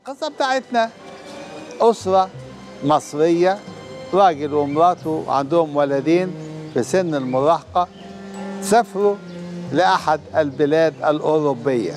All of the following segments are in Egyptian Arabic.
القصة بتاعتنا أسرة مصرية راجل ومراته عندهم ولدين في سن المراهقة سافروا لأحد البلاد الأوروبية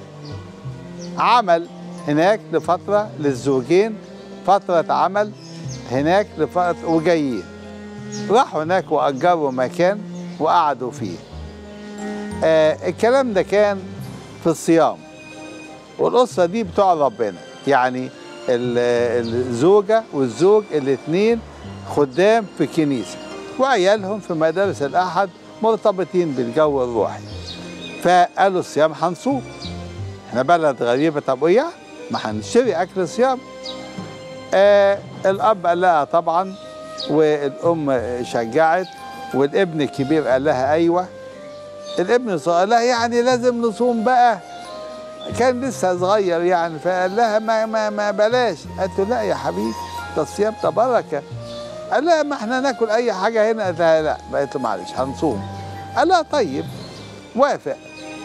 عمل هناك لفترة للزوجين فترة عمل هناك لفترة وجايين راحوا هناك وأجروا مكان وقعدوا فيه آه الكلام ده كان في الصيام والأسرة دي بتوع ربنا يعني ال- الزوجة والزوج الاثنين خدام في كنيسة وعيالهم في مدارس الأحد مرتبطين بالجو الروحي فقالوا الصيام هنصوم احنا بلد غريبة طب ايه ما هنشتري أكل صيام آه الأب قال لها طبعا والأم شجعت والابن الكبير قال لها أيوة الابن الصغير قال لها يعني لازم نصوم بقى كان لسه صغير يعني فقال لها ما ما ما بلاش قالت له لا يا حبيبي ده الصيام ده بركه قال لها ما احنا ناكل اي حاجه هنا قالت لها لا قالت له معلش هنصوم قال لها طيب وافق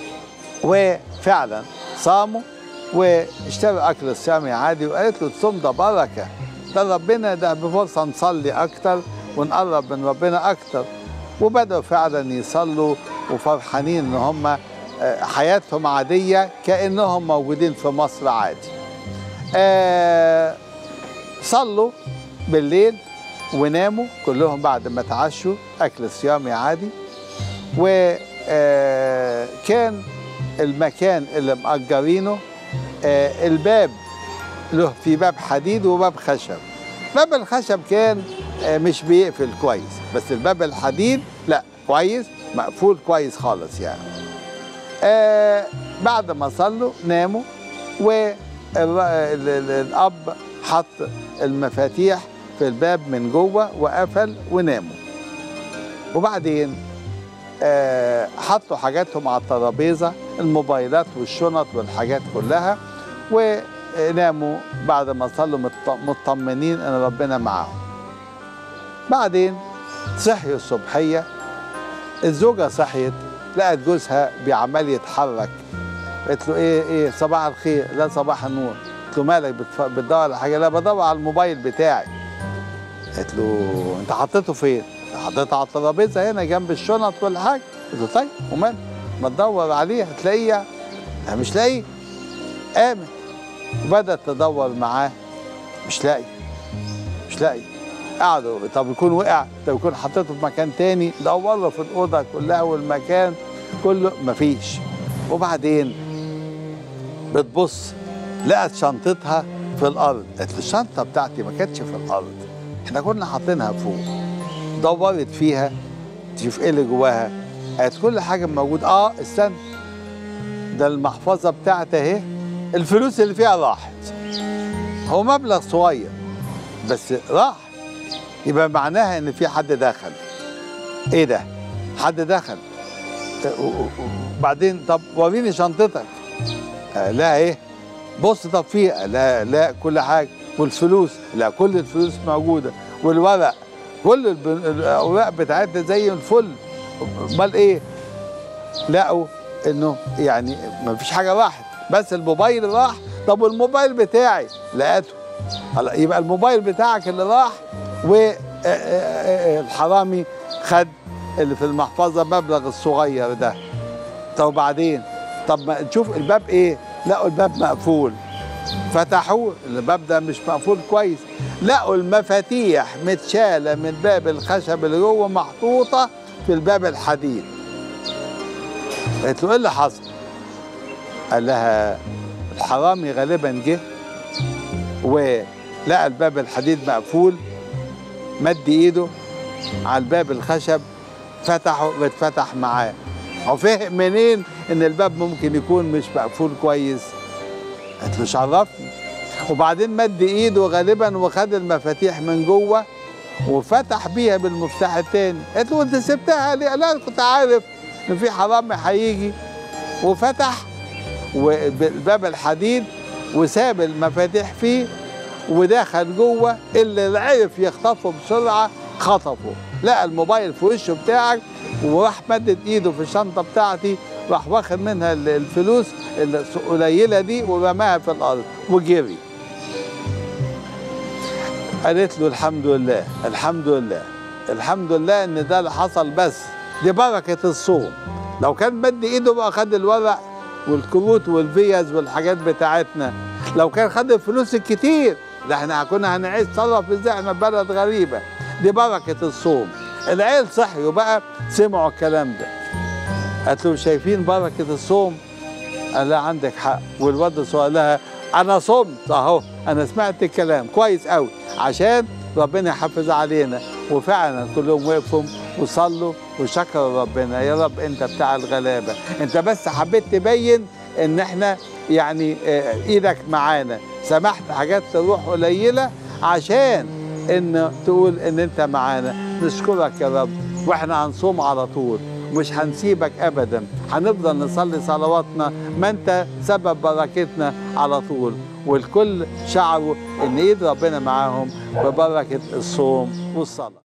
وفعلا صاموا واشتروا اكل الصيامي عادي وقالت له الصوم ده بركه ده ربنا ده بفرصه نصلي اكتر ونقرب من ربنا اكتر وبداوا فعلا يصلوا وفرحانين ان هم آه، حياتهم عاديه كانهم موجودين في مصر عادي. آه صلوا بالليل وناموا كلهم بعد ما تعشوا اكل صيامي عادي وكان المكان اللي مأجرينه آه، الباب له في باب حديد وباب خشب باب الخشب كان آه، مش بيقفل كويس بس الباب الحديد لا كويس مقفول كويس خالص يعني آه بعد ما صلوا ناموا والأب حط المفاتيح في الباب من جوه وقفل وناموا وبعدين آه حطوا حاجاتهم على الترابيزه الموبايلات والشنط والحاجات كلها وناموا بعد ما صلوا مط- مطمنين ان ربنا معاهم بعدين صحيوا الصبحيه الزوجه صحيت لقت جوزها بيعمل يتحرك قالت له ايه ايه صباح الخير لا صباح النور قلت له مالك بتف- بتدور على حاجه لا بدور على الموبايل بتاعي قالت له انت حطيته فين حطيته على الترابيزه هنا جنب الشنط والحاجه قلت له طيب ومال ما تدور عليه هتلاقيه لا مش لاقيه قامت وبدات تدور معاه مش لاقي مش لاقي قعدوا طب يكون وقع طب يكون حطيته في مكان تاني دوروا في الاوضه كلها والمكان كله مفيش وبعدين بتبص لقت شنطتها في الارض قالت له الشنطه بتاعتي ما كانتش في الارض احنا كنا حاطينها فوق دورت فيها تشوف ايه اللي جواها قالت كل حاجه موجود اه استنى ده المحفظه بتاعتي اهي الفلوس اللي فيها راحت هو مبلغ صغير بس راح يبقى معناها ان في حد دخل ايه ده حد دخل و- و- وبعدين طب وريني شنطتك آه لا ايه بص طب فيها لا لا كل حاجه والفلوس لا كل الفلوس موجوده والورق كل الب- الاوراق بتاعتنا زي الفل امال ايه لقوا انه يعني ما فيش حاجه راحت بس الموبايل راح طب والموبايل بتاعي لقيته هلا يبقى الموبايل بتاعك اللي راح والحرامي خد اللي في المحفظه مبلغ الصغير ده طب وبعدين طب ما نشوف الباب ايه لقوا الباب مقفول فتحوه الباب ده مش مقفول كويس لقوا المفاتيح متشاله من باب الخشب اللي جوه محطوطه في الباب الحديد قالت له ايه اللي حصل قال لها الحرامي غالبا جه ولقى الباب الحديد مقفول مد ايده على الباب الخشب فتحه واتفتح معاه هو فهم منين ان الباب ممكن يكون مش مقفول كويس قالت له مش عرفني وبعدين مد ايده غالبا وخد المفاتيح من جوه وفتح بيها بالمفتاح التاني قالت له انت سبتها ليه لا كنت عارف ان في حرامي هيجي وفتح وباب الحديد وساب المفاتيح فيه ودخل جوه اللي عرف يخطفه بسرعه خطفه لقى الموبايل في وشه بتاعك وراح مدد ايده في الشنطه بتاعتي راح واخد منها ال- الفلوس القليله دي ورماها في الارض وجري قالت له الحمد لله الحمد لله الحمد لله ان ده اللي حصل بس دي بركه الصوم لو كان مد ايده بقى خد الورق والكروت والفيز والحاجات بتاعتنا لو كان خد الفلوس الكتير ده احنا كنا هنعيش تصرف ازاي احنا في بلد غريبه دي بركه الصوم العيال صحيوا بقى سمعوا الكلام ده قالت له شايفين بركه الصوم قال لها عندك حق والواد الصغير لها انا صمت اهو انا سمعت الكلام كويس قوي عشان ربنا يحافظ علينا وفعلا كلهم وقفوا وصلوا وشكروا ربنا يا رب انت بتاع الغلابه انت بس حبيت تبين ان احنا يعني اه، ايدك معانا سمحت حاجات تروح قليله عشان ان تقول ان انت معانا نشكرك يا رب واحنا هنصوم على طول مش هنسيبك ابدا هنفضل نصلي صلواتنا ما انت سبب بركتنا على طول والكل شعروا ان ايد ربنا معاهم ببركه الصوم والصلاه